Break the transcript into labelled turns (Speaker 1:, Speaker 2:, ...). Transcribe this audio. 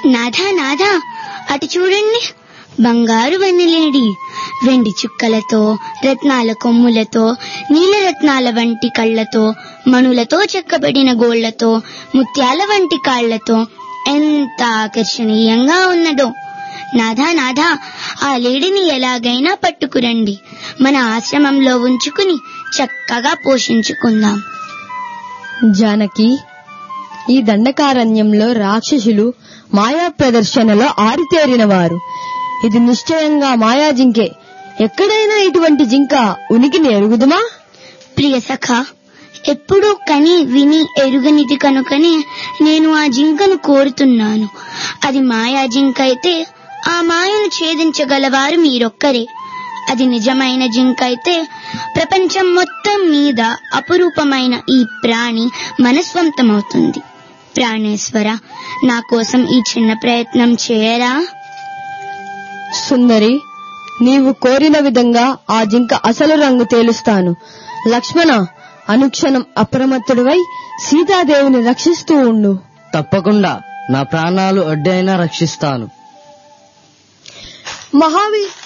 Speaker 1: నాథా నాథా అటు చూడండి బంగారు వన్నెలేడి వెండి చుక్కలతో రత్నాల కొమ్ములతో నీలరత్నాల వంటి కళ్ళతో మణులతో చెక్కబడిన గోళ్లతో ముత్యాల వంటి కాళ్లతో ఎంత ఆకర్షణీయంగా ఉన్నదో నాథా నాథా ఆ లేడిని ఎలాగైనా పట్టుకురండి మన ఆశ్రమంలో ఉంచుకుని చక్కగా పోషించుకుందాం
Speaker 2: జానకి ఈ దండకారణ్యంలో రాక్షసులు మాయా ప్రదర్శనలో ఆరితేరిన వారు ఇది నిశ్చయంగా మాయా జింకే ఎక్కడైనా ఇటువంటి జింక ఉనికిని ఎరుగుదుమా
Speaker 1: ప్రియ సఖ ఎప్పుడూ కని విని ఎరుగనిది కనుకనే నేను ఆ జింకను కోరుతున్నాను అది మాయా జింక అయితే ఆ మాయను ఛేదించగలవారు మీరొక్కరే అది నిజమైన జింక అయితే ప్రపంచం మొత్తం మీద అపురూపమైన ఈ ప్రాణి మనస్వంతమవుతుంది ప్రాణేశ్వర నా కోసం ఈ చిన్న ప్రయత్నం చేయరా
Speaker 2: సుందరి నీవు కోరిన విధంగా ఆ జింక అసలు రంగు తేలుస్తాను లక్ష్మణ అనుక్షణం అప్రమత్తుడివై సీతాదేవిని రక్షిస్తూ ఉండు
Speaker 3: తప్పకుండా నా ప్రాణాలు అడ్డైనా రక్షిస్తాను
Speaker 2: మహావీర్